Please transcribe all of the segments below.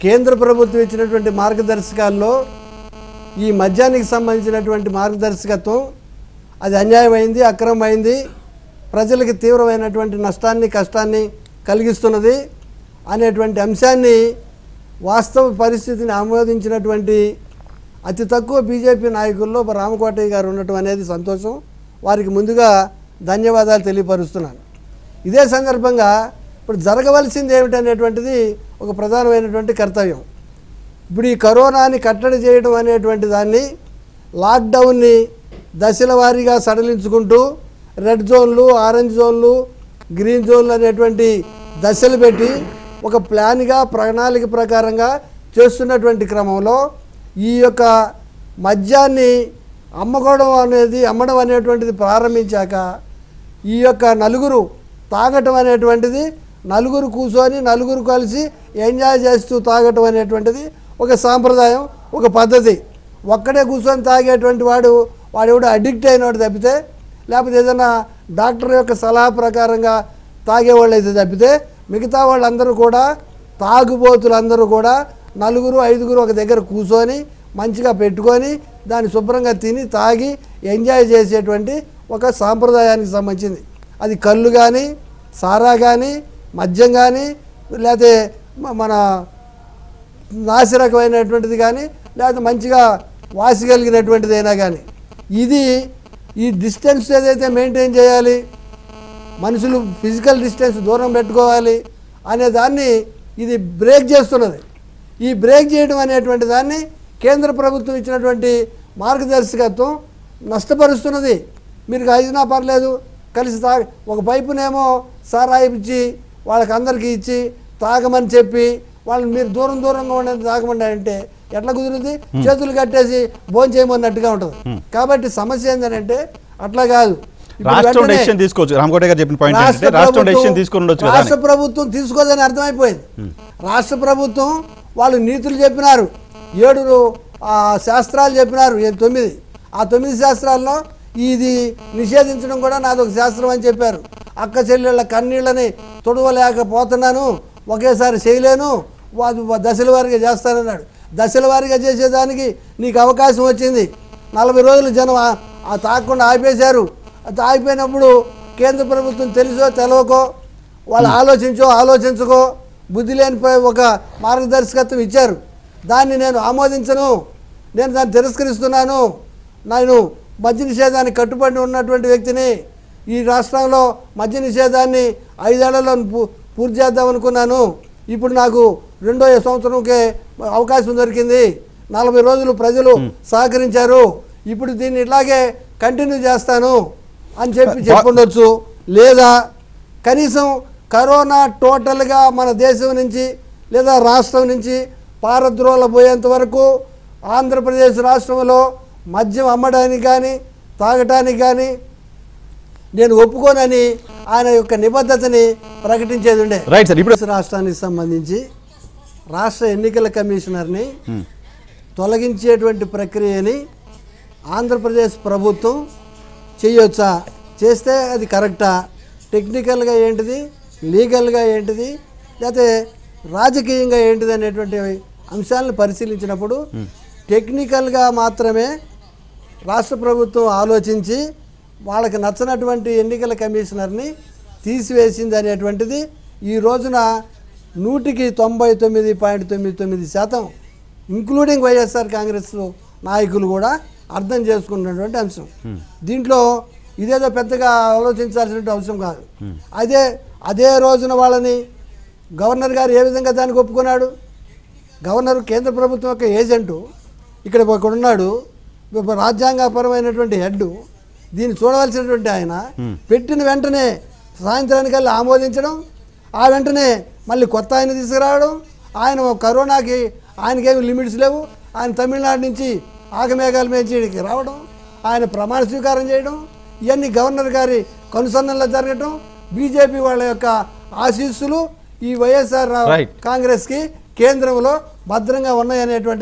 కేంద్ర ప్రభుత్వం ఇచ్చినటువంటి మార్గదర్శకాల్లో ఈ మద్యానికి సంబంధించినటువంటి మార్గదర్శకత్వం అది అన్యాయమైంది అక్రమమైంది ప్రజలకు తీవ్రమైనటువంటి నష్టాన్ని కష్టాన్ని కలిగిస్తున్నది అనేటువంటి అంశాన్ని వాస్తవ పరిస్థితిని ఆమోదించినటువంటి అతి తక్కువ బీజేపీ నాయకుల్లో రామకోటయ్య గారు ఉండటం అనేది సంతోషం వారికి ముందుగా ధన్యవాదాలు తెలియపరుస్తున్నాను ఇదే సందర్భంగా ఇప్పుడు జరగవలసింది ఏమిటనేటువంటిది ఒక ప్రధానమైనటువంటి కర్తవ్యం ఇప్పుడు ఈ కరోనాని కట్టడి చేయడం అనేటువంటి దాన్ని లాక్డౌన్ని దశల వారీగా సడలించుకుంటూ రెడ్ జోన్లు ఆరెంజ్ జోన్లు గ్రీన్ జోన్లు అనేటువంటి దశలు పెట్టి ఒక ప్లాన్గా ప్రణాళిక ప్రకారంగా చేస్తున్నటువంటి క్రమంలో ఈ యొక్క మద్యాన్ని అమ్మకోవడం అనేది అమ్మడం అనేటువంటిది ప్రారంభించాక ఈ యొక్క నలుగురు తాగటం అనేటువంటిది నలుగురు కూర్చొని నలుగురు కలిసి ఎంజాయ్ చేస్తూ తాగటం అనేటువంటిది ఒక సాంప్రదాయం ఒక పద్ధతి ఒక్కడే కూర్చొని తాగేటువంటి వాడు వాడు ఎవడు అడిక్ట్ అయినవాడు తప్పితే లేకపోతే ఏదైనా డాక్టర్ యొక్క సలహా ప్రకారంగా తాగేవాళ్ళు అయితే తప్పితే మిగతా వాళ్ళందరూ కూడా తాగుబోతులందరూ కూడా నలుగురు ఐదుగురు ఒక దగ్గర కూర్చొని మంచిగా పెట్టుకొని దాన్ని శుభ్రంగా తిని తాగి ఎంజాయ్ చేసేటువంటి ఒక సాంప్రదాయానికి సంబంధించింది అది కళ్ళు కానీ సారా కానీ మద్యం కానీ లేకపోతే మ- మన నాసిరకమైనటువంటిది కానీ లేకపోతే మంచిగా వాసిగలిగినటువంటిది అయినా కానీ ఇది ఈ డిస్టెన్స్ ఏదైతే మెయింటైన్ చేయాలి మనుషులు ఫిజికల్ డిస్టెన్స్ దూరం పెట్టుకోవాలి అనే దాన్ని ఇది బ్రేక్ చేస్తున్నది ఈ బ్రేక్ చేయడం అనేటువంటి దాన్ని కేంద్ర ప్రభుత్వం ఇచ్చినటువంటి మార్గదర్శకత్వం నష్టపరుస్తున్నది మీరు అయినా పర్లేదు కలిసి తా ఒక పైపునేమో సారాయి ఇచ్చి వాళ్ళకి అందరికీ ఇచ్చి తాగమని చెప్పి వాళ్ళని మీరు దూరం దూరంగా ఉండేది తాగమండి అంటే ఎట్లా కుదురుతుంది చేతులు కట్టేసి భోజనం చేయమన్నట్టుగా ఉంటుంది కాబట్టి సమస్య ఏంటంటే అట్లా కాదు ఇప్పుడు రాష్ట్రం వెంటనే- డెసిషన్ తీసుకోవచ్చు రామకోట గారు చెప్పిన పాయింట్ రాష్ట్ర ఏంటంటే రాష్ట్రం ప్రభుత్వం- డెసిషన్ తీసుకొని ఉండొచ్చు కదా రాష్ట్ర అని. ప్రభుత్వం తీసుకోదని అర్థమైపోయింది రాష్ట్ర ప్రభుత్వం వాళ్ళు నీతులు చెప్పినారు ఏడు ఆ, శాస్త్రాలు చెప్పినారు ఏ తొమ్మిది ఆ తొమ్మిది శాస్త్రాల్లో ఇది నిషేధించడం కూడా నాది ఒక శాస్త్రం అని చెప్పారు అక్క చెల్లెళ్ళ కన్నీళ్ళని తొడవలేకపోతున్నాను ఒకేసారి చేయలేను వాడు దశల వారీగా చేస్తానన్నాడు దశల వారీగా చేసేదానికి నీకు అవకాశం వచ్చింది నలభై రోజులు జనం ఆ- ఆ తాగకుండా ఆపేశారు అది ఆగిపోయినప్పుడు కేంద్ర ప్రభుత్వం తెలుసో తెలవకో వాళ్ళు ఆలోచించో ఆలోచించుకో బుద్ధి లేని ప- ఒక మార్గదర్శకత్వం ఇచ్చారు దాన్ని నేను ఆమోదించను నేను దాన్ని తిరస్కరిస్తున్నాను నేను మద్య నిషేధానికి కట్టుబడి ఉన్నటువంటి వ్యక్తిని ఈ రాష్ట్రంలో మద్య నిషేధాన్ని ఐదేళ్లలో పూ- పూర్తి చేద్దాం అనుకున్నాను ఇప్పుడు నాకు రెండో సంవత్సరంకే అవకాశం దొరికింది నలభై రోజులు ప్రజలు సహకరించారు ఇప్పుడు దీన్ని ఇట్లాగే కంటిన్యూ చేస్తాను అని చెప్పి బా- చెప్పుండొచ్చు లేదా కనీసం కరోనా టోటల్గా మన దేశం నుంచి లేదా రాష్ట్రం నుంచి పారద్రోల పోయేంత వరకు ఆంధ్రప్రదేశ్ రాష్ట్రంలో మద్యం అమ్మడానికి కానీ తాగటానికి కానీ నేను ఒప్పుకోనని ఆయన యొక్క నిబద్ధతని ప్రకటించేది ఉండే రైట్ సార్ ఇప్పుడు రాష్ట్రానికి సంబంధించి రాష్ట్ర ఎన్నికల కమిషనర్ని తొలగించేటువంటి ప్రక్రియని ఆంధ్రప్రదేశ్ ప్రభుత్వం చేయొచ్చా చేస్తే అది కరెక్టా టెక్నికల్గా ఏంటిది లీగల్గా ఏంటిది లేకపోతే రాజకీయంగా ఏంటిది అనేటువంటి అంశాలను పరిశీలించినప్పుడు టెక్నికల్గా మాత్రమే రాష్ట్ర ప్రభుత్వం ఆలోచించి వాళ్ళకి నచ్చనటువంటి ఎన్నికల కమిషనర్ని తీసివేసింది అనేటువంటిది ఈ రోజున నూటికి తొంభై తొమ్మిది పాయింట్ తొమ్మిది తొమ్మిది శాతం ఇంక్లూడింగ్ వైఎస్ఆర్ కాంగ్రెస్ నాయకులు కూడా అర్థం చేసుకున్నటువంటి అంశం దీంట్లో ఇదేదో పెద్దగా ఆలోచించాల్సిన అవసరం కాదు అదే అదే రోజున వాళ్ళని గవర్నర్ గారు ఏ విధంగా దానికి ఒప్పుకున్నాడు గవర్నర్ కేంద్ర ప్రభుత్వం యొక్క ఏజెంటు ఇక్కడ ఒకడు ఉన్నాడు ఒక రాజ్యాంగపరమైనటువంటి హెడ్ దీన్ని చూడవలసినటువంటి ఆయన పెట్టిన వెంటనే సాయంత్రానికల్లా ఆమోదించడం ఆ వెంటనే మళ్ళీ కొత్త ఆయన తీసుకురావడం ఆయన కరోనాకి ఆయనకేమి లిమిట్స్ లేవు ఆయన తమిళనాడు నుంచి ఆగమేఘాల మేంచి ఇక్కడికి రావడం ఆయన ప్రమాణ స్వీకారం చేయడం ఇవన్నీ గవర్నర్ గారి కనుసన్నల్లో జరగటం బీజేపీ వాళ్ళ యొక్క ఆశీస్సులు ఈ వైఎస్ఆర్ Right. కాంగ్రెస్కి కేంద్రంలో భద్రంగా ఉన్నాయనేటువంటిది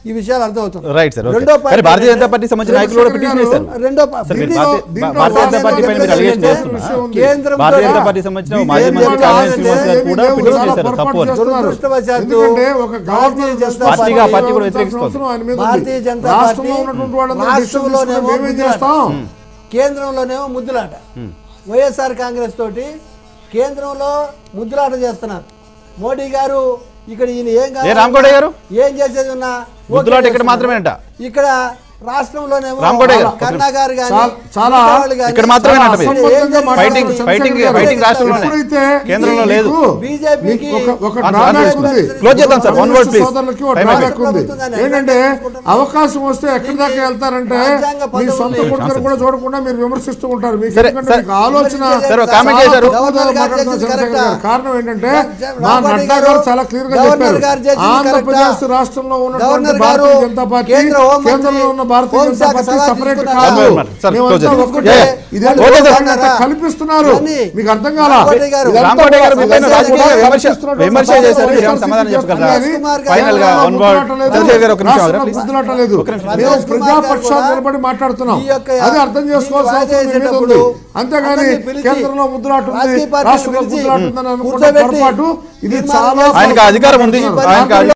ఈ విషయాలు అర్థమవుతుంది రైట్ సార్ ఓకే. రెండో కానీ పాయింట్ భారతీయ జనతా ఏంటంటే- పార్టీ సంబంధించిన నాయకులు కూడా పిటిషన్ వేశారు రెండో పా- సార్, మీరు దీంట్లో- భారతీయ- దీంట్లో భారతీయ జనతా పార్టీ పైన మీరు భారతీయ అలిగేషన్ జనతా చేస్తున్నారు పార్టీ కేంద్రం భారతీయ ద్వారా జనతా పార్టీ సంబంధించిన దీని మాజీ మంత్రి ద్వారా కాళేశ్వర ఆలోచన శ్రీనివాస్ గారు కూడా ఏమీ పిటిషన్ చాలా చేశారు తప్పు అని. పొరపాటు చేస్తున్నారు. దురదృష్టవశాత్తు ఎందుకంటే ఒక భారతీయ గవర్నర్ జనతా పార్టీగా పార్టీ పార్టీ కూడా వ్యతిరేకిస్తోంది. అవసరం ఆయన మీద ఉంది. భారతీయ జనతా రాష్ట్రంలో పార్టీ ఉన్నటువంటి వాళ్ళందరూ decision రాష్ట్రంలోనేమో తీసుకుంటే మేమేం ముద్దులాట. చేస్తాం కేంద్రంలోనేమో ముద్దులాట వైఎస్ఆర్ కాంగ్రెస్ తోటి కేంద్రంలో ముద్దులాట చేస్తున్నారు మోడీ గారు ఇక్కడ ఈయన ఏం కావాలన్నా, ఏ రామకోటి గారు? ఏం చేసేది ఉన్నా ఓకే ముద్దులాట ఇక్కడ చేస్తున్నారు. మాత్రమేనంట. ఇక్కడ రాష్ట్రంలోనేమో రామకోటి గారు. కరుణా గారు గాని, చాలా- చాలా- మిగతా వాళ్ళు గాని ఇక్కడ మాత్రమేనంట అసలు మీరు. ఏం అసంబద్ధంగా చేస్తున్నారు? ఫైటింగ్- మాట్లాడుతున్నారు. ఫైటింగ్- చంద్రబాబు ఫైటింగ్ గారు. రాష్ట్రంలోనే. ఎప్పుడైతే కేంద్రంలో మీకు- లేదు. బీజేపీకి మీకు ఒక- ఒక ఆ, drawback సార్, ఉంది. క్లోజ్ చేద్దాం సార్, one word, please. సోదరులకి ఒక Time drawback అయిపోయింది. ఉంది. ప్రభుత్వం ఏంటంటే దాన్ని అవకాశం వస్తే ఎక్కడి దాకా వెళ్తారంటే రాజ్యాంగ మీ పదవుల్ని- సొంత కొడుకుని కూడా చూడకుండా మీరు విమర్శిస్తూ ఉంటారు మీకు సరే, ఎందుకంటే సరే. మీకు ఆలోచన సరే, ఒక కామెంట్ చాలా చేశారు. తక్కువగా గవర్నర్ గారు మాట్లాడుతున్నారు చేసింది చంద్రశేఖర్ గారు. కరెక్టా? కారణం ఏంటంటే జ- మా రామకోటి నడ్డా గారు గారు చాలా క్లియర్ గా గవర్నర్ చెప్పారు గారు చేసింది ఆంధ్రప్రదేశ్ కరెక్టా? రాష్ట్రంలో ఉన్నటువంటి గవర్నర్ భారతీయ గారు జనతా పార్టీ కేంద్ర హోంమంత్రి కేంద్రంలో ఉన్న భారతీయ హోంశాఖ జనతా పార్టీ సలహా సపరేట్ తీసుకున్నారు. కాదు One minute, sir, మేమంతా close it. ఒకటే. Yeah, ఇదే yeah. Okay, sir. ఇదంతా కల్పిస్తున్నారు ఇవన్నీ మీకు అర్థం కాల రామకోటి గారు- ఇదంతా రామకోటి గారు కూడా మీ పైన రాజకీయ ఇదంతా విమర్శ కల్పిస్తున్నటువంటి విమర్శ సమాజం చేశారు మీరు ఏమైనా పరిస్థితి సమాధానం చెప్పగలరా చేస్తున్నారు. కుమార్ గారు ఫైనల్ గా కేంద్రంలో వన్ వర్డ్ ముద్దులాట లేదు. చంద్రశేఖర్ గారు ఒక నిమిషం రాష్ట్రంలో ఆగరా, please? ముద్దులాట లేదు ఒక నిమిషం. మేము రాజేష్ కుమార్ గారు ప్రజాపక్షాలు కూడా నిలబడి మాట్లాడుతున్నాం ఈ యొక్క అది అర్థం చేసుకోవాల్సిన దీన్ని అవసరం మీ మీద వాయిదా ఉంది చేసేటప్పుడు అంతేగాని అందరినీ పిలిచి కేంద్రంలో ముద్దులాట ఉంది రాజకీయ పార్టీలను రాష్ట్రంలో పిలిచి ముద్దులాట ఉందని అనుకుంటే కూర్చోబెట్టి పొరపాటు ఇది తీర్మానం చాలా చేసి ఆయనకు అధికారం ఉంది. పొరపాటు. ఆయనకు